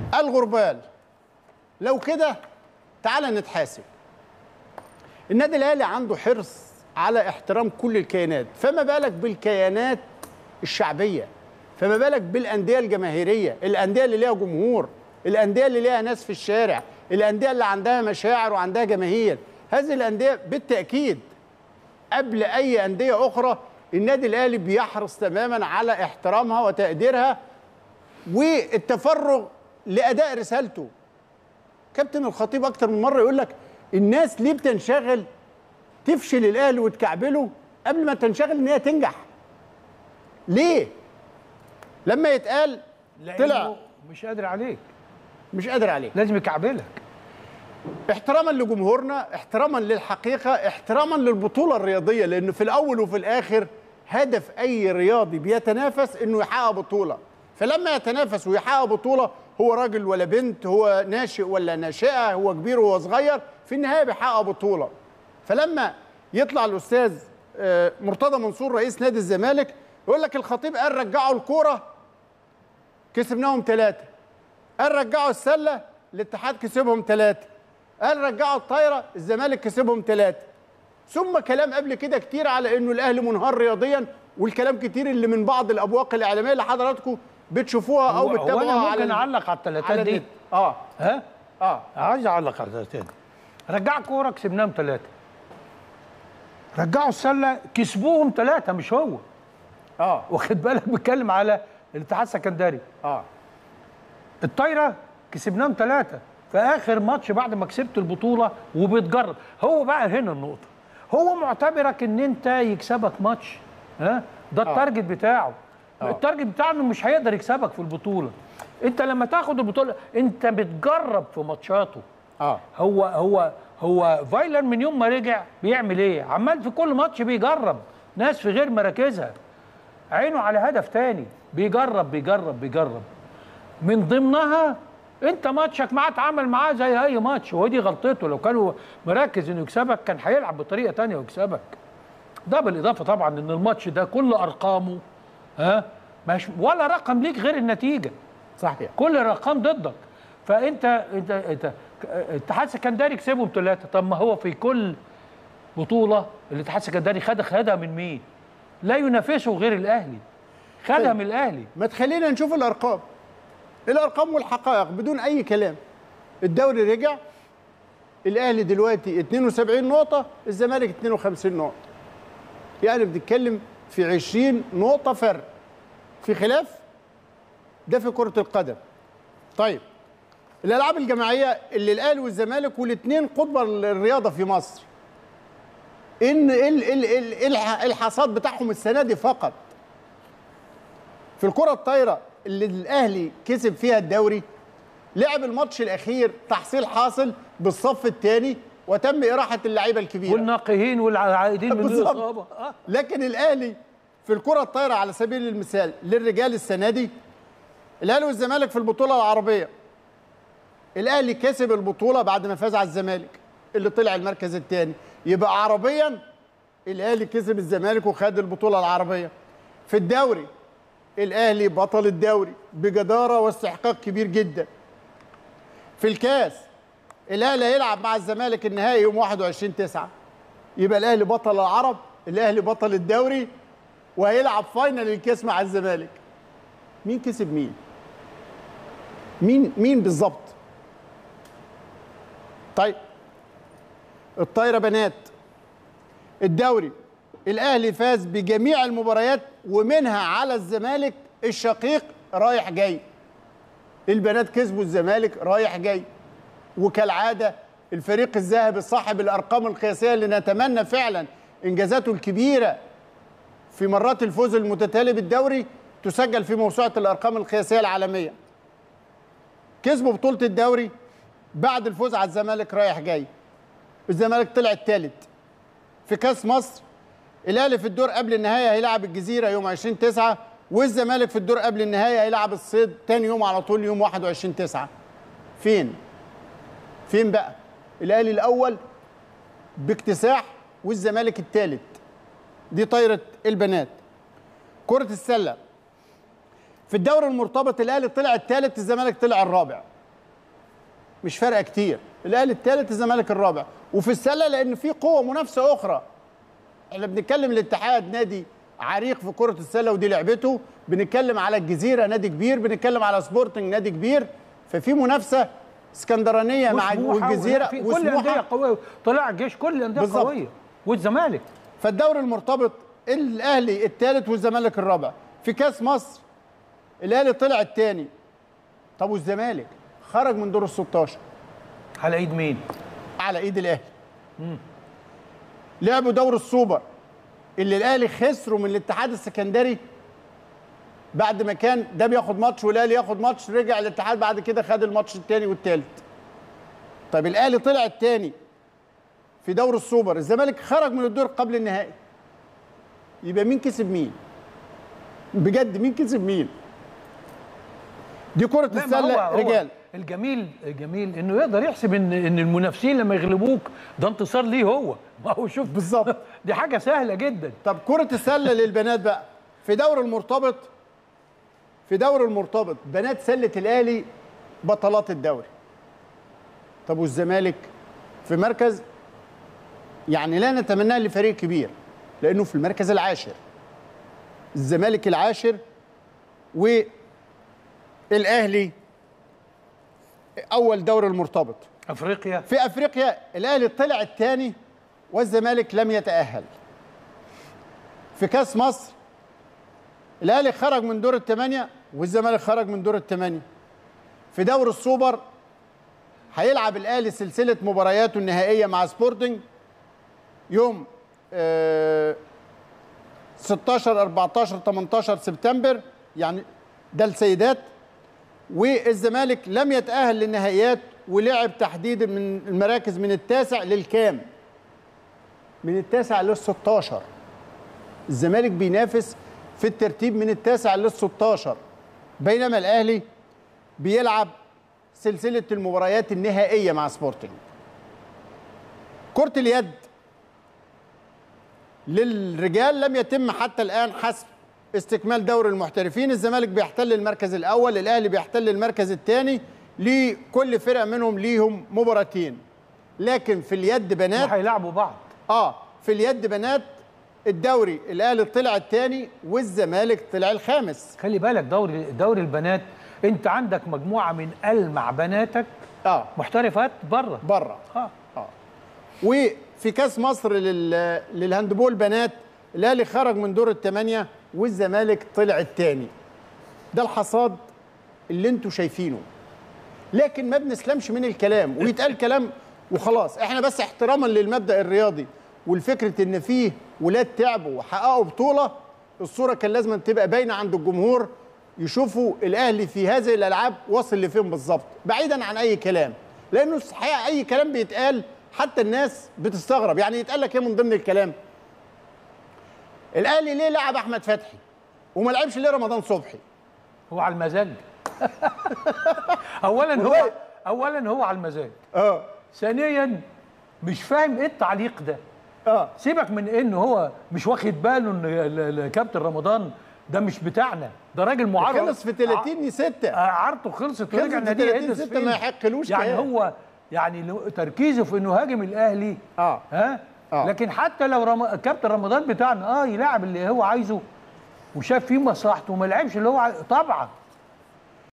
الغربال لو كده تعالى نتحاسب النادي الاهلي عنده حرص على احترام كل الكيانات فما بالك بالكيانات الشعبيه فما بالك بالانديه الجماهيريه الانديه اللي ليها جمهور الانديه اللي ليها ناس في الشارع الانديه اللي عندها مشاعر وعندها جماهير هذه الانديه بالتاكيد قبل اي انديه اخرى النادي الاهلي بيحرص تماما على احترامها وتقديرها والتفرغ لاداء رسالته كابتن الخطيب اكتر من مره يقول لك الناس ليه بتنشغل تفشل الاهلي وتكعبله قبل ما تنشغل ان هي تنجح ليه لما يتقال طلع لأنه مش قادر عليك مش قادر عليه لازم يكعبلك احتراما لجمهورنا احتراما للحقيقه احتراما للبطوله الرياضيه لان في الاول وفي الاخر هدف اي رياضي بيتنافس انه يحقق بطوله فلما يتنافس ويحقق بطوله هو راجل ولا بنت هو ناشئ ولا ناشئه هو كبير وهو صغير في النهايه بيحقق بطوله فلما يطلع الاستاذ آه، مرتضى منصور رئيس نادي الزمالك يقول لك الخطيب قال رجعوا الكوره كسبناهم ثلاثه قال رجعوا السله الاتحاد كسبهم ثلاثه قال رجعوا الطايره الزمالك كسبهم ثلاثه ثم كلام قبل كده كتير على انه الاهلي منهار رياضيا والكلام كتير اللي من بعض الابواق الاعلاميه اللي حضراتكم بتشوفوها او هو- هو بتتابعوها انا على ممكن ال- اعلق على الثلاثات على دي النت. اه ها اه عايز اعلق على الثلاثات دي رجع كوره كسبناهم ثلاثه رجعوا السله كسبوهم ثلاثه مش هو اه واخد بالك بيتكلم على الاتحاد السكندري اه الطايره كسبناهم ثلاثه في اخر ماتش بعد ما كسبت البطوله وبتجرب هو بقى هنا النقطه هو معتبرك ان انت يكسبك ماتش ها ده التارجت بتاعه آه. التارجت بتاعه انه مش هيقدر يكسبك في البطوله انت لما تاخد البطوله انت بتجرب في ماتشاته اه هو هو هو فايلر من يوم ما رجع بيعمل ايه عمال في كل ماتش بيجرب ناس في غير مراكزها عينه على هدف تاني بيجرب بيجرب بيجرب من ضمنها انت ماتشك معاه اتعامل معاه زي اي ماتش ودي غلطته لو كانوا مركز انه يكسبك كان هيلعب بطريقه تانية ويكسبك ده بالاضافه طبعا ان الماتش ده كل ارقامه ها مش ولا رقم ليك غير النتيجه صحيح كل الارقام ضدك فانت انت انت الاتحاد السكندري كسبهم ثلاثه طب ما هو في كل بطوله الاتحاد السكندري خد خدها من مين؟ لا ينافسه غير الاهلي خدها طيب. من الاهلي ما تخلينا نشوف الارقام الارقام والحقائق بدون اي كلام الدوري رجع الاهلي دلوقتي 72 نقطه الزمالك 52 نقطه يعني بنتكلم في 20 نقطه فرق في خلاف ده في كره القدم طيب الالعاب الجماعيه اللي الاهلي والزمالك والاثنين قطب الرياضه في مصر ان ال- ال- ال- الح- الحصاد بتاعهم السنه دي فقط في الكرة الطايرة اللي الأهلي كسب فيها الدوري لعب الماتش الأخير تحصيل حاصل بالصف الثاني وتم إراحة اللعيبة الكبيرة والناقهين والعائدين من بالظبط. الاصابه آه. لكن الأهلي في الكرة الطايرة على سبيل المثال للرجال السنة دي الأهلي والزمالك في البطولة العربية الأهلي كسب البطولة بعد ما فاز على الزمالك اللي طلع المركز الثاني يبقى عربيا الأهلي كسب الزمالك وخد البطولة العربية في الدوري الاهلي بطل الدوري بجداره واستحقاق كبير جدا في الكاس الاهلي هيلعب مع الزمالك النهائي يوم 21 9 يبقى الاهلي بطل العرب الاهلي بطل الدوري وهيلعب فاينل الكاس مع الزمالك مين كسب مين مين مين بالظبط طيب الطايره بنات الدوري الاهلي فاز بجميع المباريات ومنها على الزمالك الشقيق رايح جاي البنات كسبوا الزمالك رايح جاي وكالعاده الفريق الذهبي صاحب الارقام القياسيه اللي نتمنى فعلا انجازاته الكبيره في مرات الفوز المتتالي بالدوري تسجل في موسوعه الارقام القياسيه العالميه كسبوا بطوله الدوري بعد الفوز على الزمالك رايح جاي الزمالك طلع الثالث في كاس مصر الاهلي في الدور قبل النهايه هيلعب الجزيره يوم 20 9 والزمالك في الدور قبل النهايه هيلعب الصيد تاني يوم على طول يوم 21 9 فين فين بقى الاهلي الاول باكتساح والزمالك الثالث دي طايره البنات كره السله في الدوري المرتبط الاهلي طلع الثالث الزمالك طلع الرابع مش فارقه كتير الاهلي الثالث الزمالك الرابع وفي السله لان في قوه منافسه اخرى احنا بنتكلم الاتحاد نادي عريق في كره السله ودي لعبته بنتكلم على الجزيره نادي كبير بنتكلم على سبورتنج نادي كبير ففي منافسه اسكندرانيه مع وسموحة والجزيره وفي كل الانديه قويه طلع الجيش كل الانديه بالظبط. قويه والزمالك فالدوري المرتبط الاهلي الثالث والزمالك الرابع في كاس مصر الاهلي طلع الثاني طب والزمالك خرج من دور ال 16 على ايد مين؟ على ايد الاهلي لعبوا دور السوبر اللي الاهلي خسروا من الاتحاد السكندري بعد ما كان ده بياخد ماتش والاهلي ياخد ماتش رجع الاتحاد بعد كده خد الماتش الثاني والثالث طيب الاهلي طلع الثاني في دور السوبر الزمالك خرج من الدور قبل النهائي يبقى مين كسب مين بجد مين كسب مين دي كرة لا، ما السلة هو- هو رجال الجميل الجميل انه يقدر يحسب ان ان المنافسين لما يغلبوك ده انتصار ليه هو ما هو شوف بالظبط. دي حاجه سهله جدا طب كرة السلة للبنات بقى في دور المرتبط في دور المرتبط بنات سلة الأهلي بطلات الدوري طب والزمالك في مركز يعني لا نتمناه لفريق كبير لأنه في المركز العاشر الزمالك العاشر والأهلي أول دور المرتبط افريقيا في افريقيا الاهلي طلع الثاني والزمالك لم يتاهل في كاس مصر الاهلي خرج من دور الثمانيه والزمالك خرج من دور الثمانيه في دور السوبر هيلعب الاهلي سلسله مبارياته النهائيه مع سبورتنج يوم آه، 16 14 18 سبتمبر يعني ده السيدات والزمالك لم يتأهل للنهائيات ولعب تحديد من المراكز من التاسع للكام من التاسع لل 16 الزمالك بينافس في الترتيب من التاسع لل 16 بينما الاهلي بيلعب سلسله المباريات النهائيه مع سبورتنج كره اليد للرجال لم يتم حتى الان حسب استكمال دور المحترفين الزمالك بيحتل المركز الاول الاهلي بيحتل المركز الثاني لكل فرقه منهم ليهم مباراتين لكن في اليد بنات وهيلعبوا بعض اه في اليد بنات الدوري الاهلي طلع الثاني والزمالك طلع الخامس خلي بالك دوري دوري البنات انت عندك مجموعه من المع بناتك اه محترفات بره بره اه اه وفي كاس مصر لل... للهاندبول بنات الاهلي خرج من دور الثمانيه والزمالك طلع الثاني ده الحصاد اللي انتوا شايفينه لكن ما بنسلمش من الكلام ويتقال كلام وخلاص احنا بس احتراما للمبدا الرياضي والفكره ان فيه ولاد تعبوا وحققوا بطوله الصوره كان لازم تبقى باينه عند الجمهور يشوفوا الاهلي في هذه الالعاب واصل لفين بالظبط بعيدا عن اي كلام لانه الحقيقه اي كلام بيتقال حتى الناس بتستغرب يعني يتقال لك ايه من ضمن الكلام الاهلي ليه لعب احمد فتحي وما لعبش ليه رمضان صبحي هو على المزاج اولا هو والله. اولا هو على المزاج اه ثانيا مش فاهم ايه التعليق ده اه سيبك من انه هو مش واخد باله ان ال- ال- كابتن رمضان ده مش بتاعنا ده راجل معرض خلص في 30 6 عارته خلصت خلصت ورجع في ناديه 30 هيدرس ستة فين؟ ما يحقلوش يعني كلام. هو يعني لو- تركيزه في انه هاجم الاهلي اه ها آه. لكن حتى لو رم... كابتن رمضان بتاعنا اه يلعب اللي هو عايزه وشاف فيه مصلحته وما لعبش اللي هو عاي... طبعا